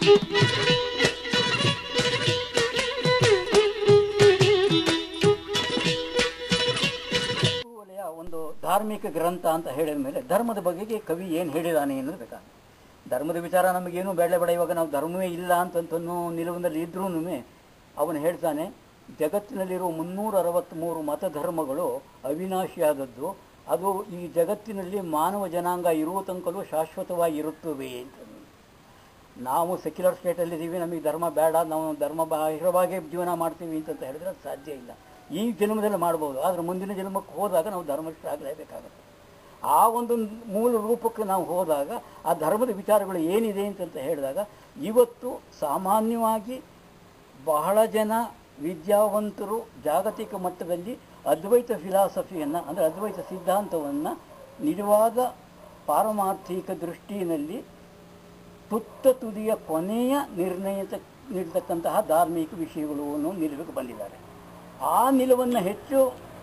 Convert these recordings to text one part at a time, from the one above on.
ಒಲೆಯ ಒಂದು ಧಾರ್ಮಿಕ ಗ್ರಂಥ ಅಂತ ಹೇಳಿದ ಮೇಲೆ ಧರ್ಮದ ಬಗೆಗೆ ಕವಿ ಏನು ಹೇಳಿದಾನೆ ಅನ್ನೋದು ಬೇಕಾಗುತ್ತೆ ಧರ್ಮದ ವಿಚಾರ ನಮಗೇನು ಬೇಡ ಬೇಡ ಇವಾಗ ನಾವು ಧರ್ಮವೇ ಇಲ್ಲ ಅಂತಂತನೂ ನಿಲುವಿನಲ್ಲಿ ಇದ್ರೂ ಅವನು ಹೇಳ್ತಾನೆ ಜಗತ್ತಿನಲ್ಲಿರುವ ಮುನ್ನೂರ ಅರವತ್ತ್ಮೂರು ಮತಧರ್ಮಗಳು ಅವಿನಾಶಿಯಾದದ್ದು ಅದು ಈ ಜಗತ್ತಿನಲ್ಲಿ ಮಾನವ ಜನಾಂಗ ಇರುವ ತನಕಲೂ ಶಾಶ್ವತವಾಗಿ ಇರುತ್ತವೆ ಅಂತ ನಾವು ಸೆಕ್ಯುಲರ್ ಸ್ಟೇಟಲ್ಲಿದ್ದೀವಿ ನಮಗೆ ಧರ್ಮ ಬೇಡ ನಾವು ಧರ್ಮ ಬಾಹಿರವಾಗೇ ಜೀವನ ಮಾಡ್ತೀವಿ ಅಂತ ಹೇಳಿದ್ರೆ ಅದು ಸಾಧ್ಯ ಇಲ್ಲ ಈ ಜನ್ಮದಲ್ಲಿ ಮಾಡ್ಬೋದು ಆದರೆ ಮುಂದಿನ ಜನ್ಮಕ್ಕೆ ಹೋದಾಗ ನಾವು ಧರ್ಮಸ್ಥರಾಗಲೇಬೇಕಾಗುತ್ತೆ ಆ ಒಂದು ಮೂಲ ರೂಪಕ್ಕೆ ನಾವು ಹೋದಾಗ ಆ ಧರ್ಮದ ವಿಚಾರಗಳು ಏನಿದೆ ಅಂತಂತ ಹೇಳಿದಾಗ ಇವತ್ತು ಸಾಮಾನ್ಯವಾಗಿ ಬಹಳ ಜನ ವಿದ್ಯಾವಂತರು ಜಾಗತಿಕ ಮಟ್ಟದಲ್ಲಿ ಅದ್ವೈತ ಫಿಲಾಸಫಿಯನ್ನು ಅಂದರೆ ಅದ್ವೈತ ಸಿದ್ಧಾಂತವನ್ನು ನಿಜವಾದ ಪಾರಮಾರ್ಥಿಕ ದೃಷ್ಟಿಯಲ್ಲಿ ತುತ್ತ ತುದಿಯ ಕೊನೆಯ ನಿರ್ಣಯಿತ ನೀಡತಕ್ಕಂತಹ ಧಾರ್ಮಿಕ ವಿಷಯಗಳು ಅನ್ನೋ ನಿಲುವಿಗೆ ಬಂದಿದ್ದಾರೆ ಆ ನಿಲುವನ್ನು ಹೆಚ್ಚು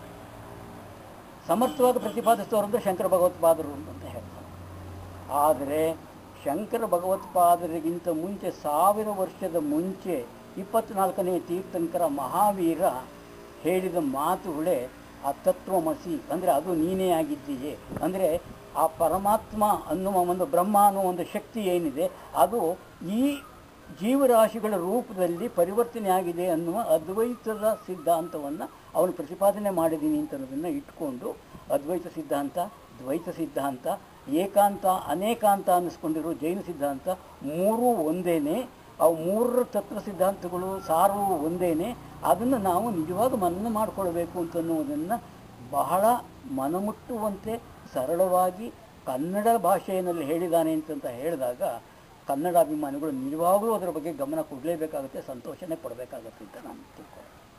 ಸಮರ್ಥವಾಗಿ ಪ್ರತಿಪಾದಿಸುವವರಂದ್ರೆ ಶಂಕರ ಭಗವತ್ಪಾದರು ಅಂತ ಹೇಳ್ತಾರೆ ಆದರೆ ಶಂಕರ ಭಗವತ್ಪಾದರಿಗಿಂತ ಮುಂಚೆ ಸಾವಿರ ವರ್ಷದ ಮುಂಚೆ ಇಪ್ಪತ್ನಾಲ್ಕನೇ ತೀರ್ಥಂಕರ ಮಹಾವೀರ ಹೇಳಿದ ಮಾತುಗಳೇ ಆ ತತ್ವಮಸಿ ಅಂದರೆ ಅದು ನೀನೇ ಆಗಿದ್ದೀಯೆ ಅಂದರೆ ಆ ಪರಮಾತ್ಮ ಅನ್ನುವ ಒಂದು ಬ್ರಹ್ಮ ಅನ್ನುವ ಒಂದು ಶಕ್ತಿ ಏನಿದೆ ಅದು ಈ ಜೀವರಾಶಿಗಳ ರೂಪದಲ್ಲಿ ಪರಿವರ್ತನೆ ಆಗಿದೆ ಅನ್ನುವ ಅದ್ವೈತದ ಸಿದ್ಧಾಂತವನ್ನು ಅವನು ಪ್ರತಿಪಾದನೆ ಮಾಡಿದ್ದೀನಿ ಅಂತ ಅನ್ನೋದನ್ನು ಇಟ್ಕೊಂಡು ಅದ್ವೈತ ಸಿದ್ಧಾಂತ ದ್ವೈತ ಸಿದ್ಧಾಂತ ಏಕಾಂತ ಅನೇಕಾಂತ ಅನ್ನಿಸ್ಕೊಂಡಿರೋ ಜೈನ ಸಿದ್ಧಾಂತ ಮೂರೂ ಒಂದೇನೆ ಅವು ಮೂರರ ತತ್ವ ಸಿದ್ಧಾಂತಗಳು ಸಾರು ಒಂದೇನೆ ಅದನ್ನು ನಾವು ನಿಜವಾಗ ಮನನ ಮಾಡಿಕೊಳ್ಬೇಕು ಅಂತನ್ನುವುದನ್ನು ಬಹಳ ಮನಮುಟ್ಟುವಂತೆ ಸರಳವಾಗಿ ಕನ್ನಡ ಭಾಷೆಯಲ್ಲಿ ಹೇಳಿದ್ದಾನೆ ಅಂತಂತ ಹೇಳಿದಾಗ ಕನ್ನಡ ಅಭಿಮಾನಿಗಳು ನಿಜವಾಗಲೂ ಅದರ ಬಗ್ಗೆ ಗಮನ ಕೊಡಲೇಬೇಕಾಗುತ್ತೆ ಸಂತೋಷನೇ ಪಡಬೇಕಾಗುತ್ತೆ ಅಂತ ನಾನು ತಿಳ್ಕೊಳ್ಳಿ